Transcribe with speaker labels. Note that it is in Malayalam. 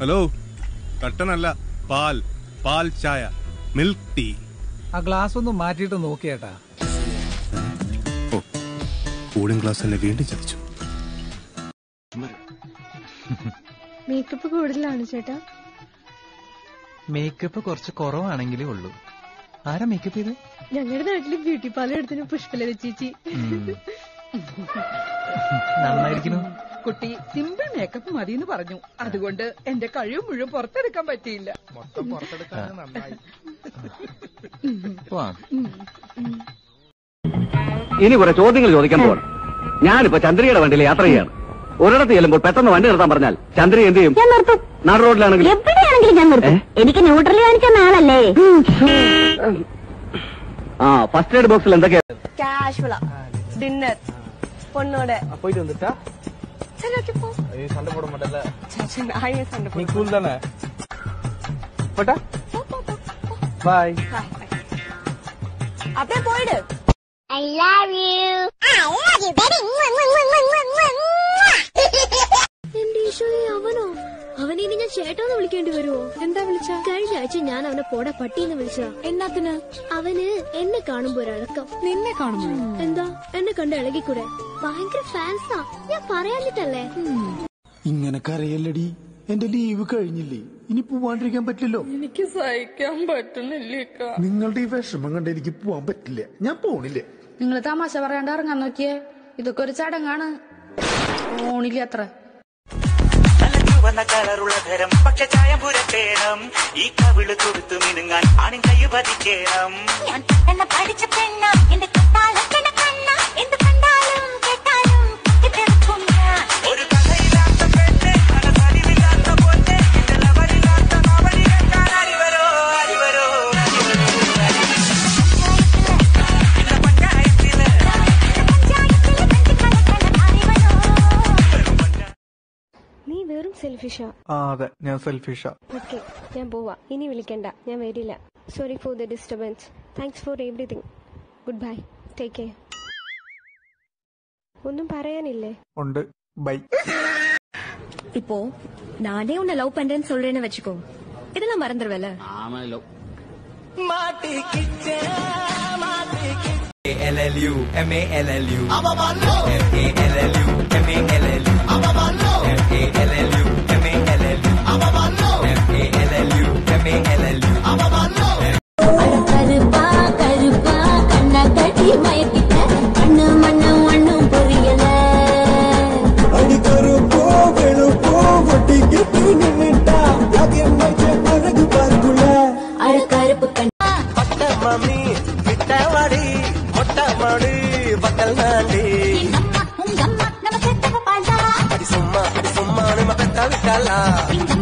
Speaker 1: ഹലോ കട്ടനല്ല പാൽ പാൽ ചായ മിൽക്ക് ടീ
Speaker 2: ആ ഗ്ലാസ് ഒന്ന് മാറ്റിയിട്ട് നോക്കിയേട്ടാ
Speaker 1: ഓ കൂളിംഗ് ഗ്ലാസ് എന്നെ വീണ്ടും ചതിച്ചു
Speaker 3: മേക്കപ്പ് കൂടുതലാണ് ചേട്ടാ
Speaker 4: മേക്കപ്പ് കുറച്ച് കുറവാണെങ്കിലേ ഉള്ളൂ ആരാ മേക്കപ്പ് ചെയ്ത്
Speaker 3: ഞങ്ങളുടെ നാട്ടില് ബ്യൂട്ടി പാർലർ എടുത്തിന് പുഷ്പലത ചേച്ചി
Speaker 4: നന്നായിരിക്കുന്നു
Speaker 5: കുട്ടി സിമ്പിൾ മേക്കപ്പ് മതി എന്ന് പറഞ്ഞു അതുകൊണ്ട് എന്റെ കഴിവ് മുഴുവൻ പുറത്തെടുക്കാൻ പറ്റിയില്ല
Speaker 4: പോവാം
Speaker 6: ഇനി കുറെ ചോദ്യങ്ങൾ ചോദിക്കാൻ പോകണം ഞാനിപ്പോ ചന്ദ്രികയുടെ വണ്ടിയിൽ യാത്ര ചെയ്യാണ് ഒരിടത്ത് ചെല്ലുമ്പോൾ പെട്ടെന്ന് വണ്ടി നിർത്താൻ പറഞ്ഞാൽ ചന്ദ്രിക എന്ത് ചെയ്യും
Speaker 7: ഞാൻ നിർത്തും
Speaker 6: നാട് റോഡിലാണെങ്കിൽ
Speaker 7: എവിടെയാണെങ്കിലും ഞാൻ നിർത്തും എനിക്ക് ന്യൂട്രൽ കാണിച്ച ആളല്ലേ
Speaker 6: ആ ഫസ്റ്റ് എയ്ഡ് ബോക്സിൽ എന്തൊക്കെയാ
Speaker 3: കാഷ്വല ഡിന്നർ പൊണ്ണോட
Speaker 8: போயிட்டு வந்துட்டா
Speaker 3: சரி ஓகே போ
Speaker 8: ஐயோ சண்டை போட மாட்டேல
Speaker 3: ஆயே சண்டை
Speaker 8: நீ
Speaker 3: போடு
Speaker 8: கூல் தானே போட்டா
Speaker 3: போ, போ, போ, போ.
Speaker 8: பாய்
Speaker 3: Bye, bye. அப்படியே போயிடு
Speaker 7: I love you I love you baby
Speaker 9: എന്റെ ഈശോയെ അവനോ അവനെ ഇനി ഞാൻ ചേട്ടാന്ന് വിളിക്കേണ്ടി വരുമോ
Speaker 3: എന്താ വിളിച്ച
Speaker 9: കഴിഞ്ഞ ആഴ്ച ഞാൻ അവനെ പോടെ പട്ടിന്ന് വിളിച്ച
Speaker 3: എന്നാത്തിന്
Speaker 9: അവന് എന്നെ കാണുമ്പോ ഒരടക്കം
Speaker 3: നിന്നെ കാണുമ്പോഴോ
Speaker 9: എന്താ എന്നെ കണ്ട് ഇളകിക്കൂടെ ഭയങ്കര ഫാൻസാ ഞാൻ പറയാഞ്ഞിട്ടല്ലേ
Speaker 10: ഇങ്ങനെ കരയല്ലടി എന്റെ ലീവ് കഴിഞ്ഞില്ലേ ഇനി പോവാണ്ടിരിക്കാൻ പറ്റില്ലല്ലോ
Speaker 3: എനിക്ക് സഹിക്കാൻ പറ്റുന്നില്ലേക്ക
Speaker 10: നിങ്ങളുടെ ഈ വിഷമം കണ്ട് എനിക്ക് പോവാൻ പറ്റില്ല ഞാൻ പോണില്ല
Speaker 11: നിങ്ങൾ തമാശ പറയാണ്ട് ഇറങ്ങാൻ നോക്കിയേ ഇതൊക്കെ ഒരു ചടങ്ങാണ് ഓണില്ല അത്ര
Speaker 12: ചുവന്ന കളറുള്ള ധരം പക്ഷെ ചായം പുരട്ടേണം ഈ കവിള് കൊടുത്തു മിനുങ്ങാൻ ആണിൻ കൈ പതിക്കേണം
Speaker 7: ഞാൻ എന്ന പഠിച്ച പെണ്ണ എന്റെ കത്താലത്തിന് കണ്ണ എന്ത് കണ്ടാലും കേട്ടാലും തെറ്റിദ്ധരിക്കും ഞാൻ
Speaker 12: ഒരു കഥയില്ലാത്ത പെണ്ണ് കടസരിവില്ലാത്ത പൊന്ന് എന്റെ ലവരില്ലാത്ത അവളി കേൾക്കാൻ അരിവരോ അരിവരോ എന്റെ പഞ്ചായത്തില്
Speaker 3: നീ വെറും സെൽഫിഷാ
Speaker 8: ആ അതെ ഞാൻ സെൽഫിഷാ
Speaker 3: ഓക്കെ ഞാൻ പോവാ ഇനി വിളിക്കണ്ട ഞാൻ വരില്ല sorry for the disturbance thanks for everything good bye take care ഒന്നും പറയാനില്ലേ
Speaker 8: ഉണ്ട് ബൈ
Speaker 9: இப்போ நானே உன்னை லவ் பண்றேன்னு சொல்றேன்னு வச்சுக்கோ இதெல்லாம் மறந்துடுவேல
Speaker 4: LLU, M-A-L-L-U, M-A-L-L-U, M-A-L-L-U, M-A-L-L-U, M-A-L-L-u, M-A-L-L-u, M-A-L-l-u.
Speaker 7: கருப்பா கருப்பா கண்ணா கட்டி மயக்கிட்ட கண்ணு மண்ணு ஒண்ணும் புரியல
Speaker 10: അടി കറുപ്പോ വെളുപ്പോ വട്ടി കെട്ടി നിന്നിട്ടാ അഴகு பார்க்குள்ள
Speaker 7: அட கருப்பு கண்
Speaker 12: மம்மி விட்டவாடி மொட்டமாடி பக்கல் நாண்டி
Speaker 7: உங்கம்மா நம்ம செத்தப்ப பாண்டா
Speaker 12: அடி சும்மா அடி சும்மா நம்ம பெத்த விட்டாளா
Speaker 7: இந்த